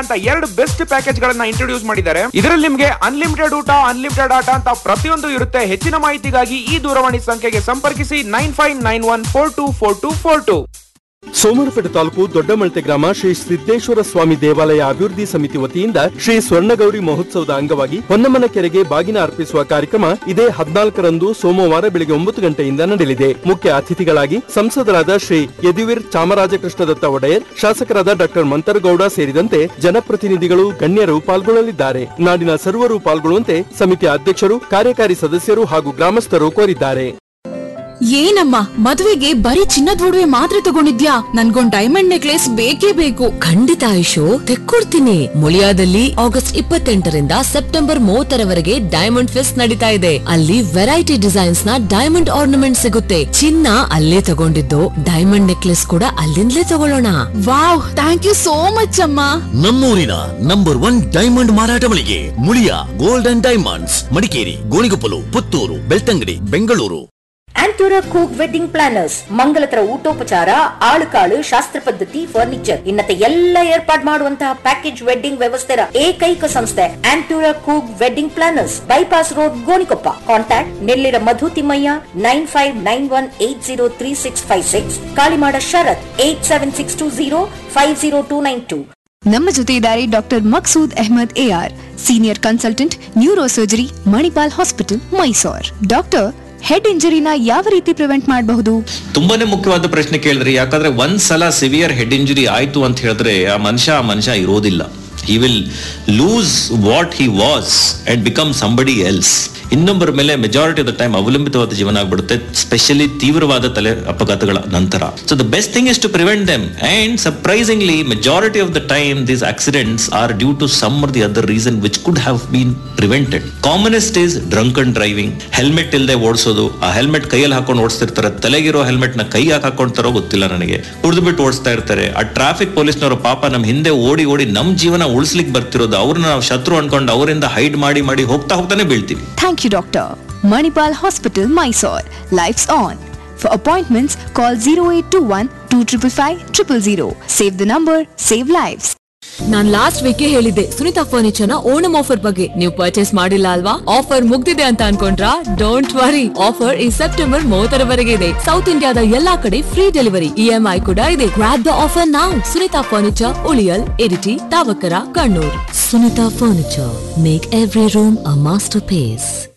ಅಂತ ಎರಡು best package ಗಳನ್ನ ಇಂಟ್ರೊಡ್ಯೂಸ್ ಮಾಡಿದ್ದಾರೆ ಇದರಲ್ಲಿ ನಿಮಗೆ ಅನ್ಲಿಮಿಟೆಡ್ ಊಟ ಅನ್ಲಿಮಿಟೆಡ್ ಆಟ ಅಂತ ಪ್ರತಿಯೊಂದು ಇರುತ್ತೆ ಹೆಚ್ಚಿನ ಮಾಹಿತಿಗಾಗಿ ಈ ದೂರವಾಣಿ ಸಂಖ್ಯೆಗೆ ಸಂಪರ್ಕಿಸಿ nine five nine one four two four two four two Somarapete taluk Doddamalathe ಗ್ರಾಮ ಶ್ರೀ ಸಿದ್ದೇಶ್ವರ ಸ್ವಾಮಿ ದೇವಾಲಯ ಅಭಿವೃದ್ಧಿ ಸಮಿತಿ ವತಿಯಿಂದ ಶ್ರೀ ಸ್ವರ್ಣಗೌರಿ ಮಹೋತ್ಸವದ ಅಂಗವಾಗಿ ಹೊನ್ನಮ್ಮನ ಕೆರೆಗೆ ಬಾಗಿನ ಅರ್ಪಿಸುವ ಕಾರ್ಯಕ್ರಮ ಇದೇ ಹದಿನಾಲ್ಕರಂದು ಸೋಮವಾರ ಬೆಳಗ್ಗೆ ಒಂಬತ್ತು ಗಂಟೆಯಿಂದ ನಡೆಯಲಿದೆ ಮುಖ್ಯ ಅತಿಥಿಗಳಾಗಿ ಸಂಸದರಾದ ಶ್ರೀ ಯದುವೀರ್ ಚಾಮರಾಜಕೃಷ್ಣ ದತ್ತ ಒಡೆಯರ್ ಶಾಸಕರಾದ ಡಾಕ್ಟರ್ ಮಂತರಗೌಡ ಸೇರಿದಂತೆ ಜನಪ್ರತಿನಿಧಿಗಳು ಗಣ್ಯರು ಪಾಲ್ಗೊಳ್ಳಲಿದ್ದಾರೆ ನಾಡಿನ ಸರ್ವರು ಪಾಲ್ಗೊಳ್ಳುವಂತೆ ಸಮಿತಿಯ ಅಧ್ಯಕ್ಷರು ಕಾರ್ಯಕಾರಿ ಸದಸ್ಯರು ಹಾಗೂ ಗ್ರಾಮಸ್ಥರು ಕೋರಿದ್ದಾರೆ ಏನಮ್ಮ ಮದುವೆಗೆ ಬರೀ ಚಿನ್ನದ ಒಡವೆ ಮಾತ್ರ ತಗೊಂಡಿದ್ಯಾ ನನ್ಗೊಂದ್ ಡೈಮಂಡ್ ನೆಕ್ಲೆಸ್ ಬೇಕೇ ಬೇಕು ಖಂಡಿತ ಆಯುಷು ತೆಕ್ಕೊಡ್ತೀನಿ ಮುಳಿಯಾದಲ್ಲಿ ಆಗಸ್ಟ್ ಇಪ್ಪತ್ತೆಂಟರಿಂದ ಸೆಪ್ಟೆಂಬರ್ ಮೂವತ್ತರವರೆಗೆ ಡೈಮಂಡ್ ಫೆಸ್ಟ್ ನಡೀತಾ ಇದೆ ಅಲ್ಲಿ ವೆರೈಟಿ ಡಿಸೈನ್ಸ್ ನ ಡೈಮಂಡ್ ಆರ್ನಮೆಂಟ್ ಸಿಗುತ್ತೆ ಚಿನ್ನ ಅಲ್ಲೇ ತಗೊಂಡಿದ್ದು ಡೈಮಂಡ್ ನೆಕ್ಲೆಸ್ ಕೂಡ ಅಲ್ಲಿಂದಲೇ ತಗೊಳ್ಳೋಣ wow thank you so much ಅಮ್ಮ ನಮ್ಮೂರಿನ ನಂಬರ್ ಒನ್ ಡೈಮಂಡ್ ಮಾರಾಟ ಮಳಿಗೆ Muliya gold and diamonds Madikeri Gonikoppal Puttur Belthangady Bengaluru Antura ಕೂಕ್ ವೆಡ್ಡಿಂಗ್ ಪ್ಲಾನರ್ಸ್ ಮಂಗಲತರ ಊಟೋಪಚಾರ ಆಳುಕಾಳು ಶಾಸ್ತ್ರ ಪದ್ಧತಿ ಫರ್ನಿಚರ್ ಇನ್ನತೆ ಎಲ್ಲ ಏರ್ಪಾಡ್ ಮಾಡುವಂತಹ ಪ್ಯಾಕೇಜ್ ವೆಡ್ಡಿಂಗ್ ವ್ಯವಸ್ಥೆಯ ಏಕೈಕ ಸಂಸ್ಥೆ ಆಂಟೂರ ಕೂಗ್ wedding planners bypass road Gonikoppa contact Nellira Madhu Thimmaiah nine five nine one eight zero three six five six Kalimada Sharath eight seven six two zero five zero two nine two ನಮ್ಮ ಜೊತೆ ಇದ್ದಾರೆ doctor Maqsood Ahmed A R senior consultant neuro surgery Manipal hospital Mysore doctor head ಇಂಜರಿನ ಯಾವ ರೀತಿ prevent ಮಾಡಬಹುದು ತುಂಬಾನೇ ಮುಖ್ಯವಾದ ಪ್ರಶ್ನೆ ಕೇಳಿದ್ರಿ ಯಾಕಂದ್ರೆ ಒಂದ್ ಸಲ ಸಿವಿಯರ್ ಹೆಡ್ ಇಂಜುರಿ ಆಯ್ತು ಅಂತ ಹೇಳಿದ್ರೆ ಆ ಮನುಷ್ಯ ಆ ಮನುಷ್ಯ ಇರೋದಿಲ್ಲ he will lose what he was and become somebody else ಇನ್ನೊಬ್ಬರ ಮೇಲೆ ಮೆಜಾರಿಟಿ ಆಫ್ ದ ಟೈಮ್ ಅವಲಂಬಿತವಾದ ಜೀವನ ಆಗ್ಬಿಡುತ್ತೆ ಸ್ಪೆಷಲಿ ತೀವ್ರವಾದ ತಲೆ ಅಪಘಾತಗಳ ನಂತರ so the best thing is to prevent them and surprisingly majority of the time these accidents are due to some or the other reason which could have been prevented commonest is drunk and driving helmet ಇಲ್ಲದೆ ಓಡಿಸೋದು ಆ helmet ಕೈಯಲ್ಲಿ ಹಾಕೊಂಡು ಓಡಿಸ್ತಿರ್ತಾರೆ ತಲೆಗಿರೋ helmet ನ ಕೈ ಯಾಕೆ ಹಾಕೊಂಡ್ತಾರೋ ಗೊತ್ತಿಲ್ಲ ನನಗೆ ಕುಡಿದು ಬಿಟ್ಟು ಓಡಿಸ್ತಾ ಇರ್ತಾರೆ ಆ ಟ್ರಾಫಿಕ್ ಪೊಲೀಸ್ನವರು ಪಾಪ ನಮ್ ಹಿಂದೆ ಓಡಿ ಓಡಿ ನಮ್ ಜೀವನ ಉಳಿಸ್ಲಿಕ್ಕೆ ಬರ್ತಿರೋದು ಅವ್ರನ್ನ ನಾವು ಶತ್ರು ಅನ್ಕೊಂಡು ಅವರಿಂದ ಹೈಡ್ ಮಾಡಿ ಮಾಡಿ ಹೋಗ್ತಾ ಹೋಗ್ತಾನೆ ಬೀಳ್ತೀವಿ thank you doctor Manipal hospital Mysore lives on for appointments call zero eight two one two triple five triple zero save the number save lives ನಾನ್ ಲಾಸ್ಟ್ ವೀಕ್ ಹೇಳಿದ್ದೆ ಸುನಿತಾ ಫರ್ನಿಚರ್ ನ ಓಣಂ ಆಫರ್ ಬಗ್ಗೆ ನೀವು ಪರ್ಚೇಸ್ ಮಾಡಿಲ್ಲ ಅಲ್ವಾ ಆಫರ್ ಮುಗ್ದಿದೆ ಅಂತ ಅನ್ಕೊಂಡ್ರಾ ಡೋಂಟ್ ವರಿ ಆಫರ್ ಈ ಸೆಪ್ಟೆಂಬರ್ ಮೂವತ್ತರವರೆಗೆ ಇದೆ ಸೌತ್ ಇಂಡಿಯಾದ ಎಲ್ಲಾ ಕಡೆ ಫ್ರೀ ಡೆಲಿವರಿ ಇಎಂಐ ಕೂಡ ಇದೆ ಗ್ರಾಪ್ ದ ಆಫರ್ ನಾವು Sunitha furniture Uliyil Iritty Thavakkara Kannur Sunitha furniture make every room a master phase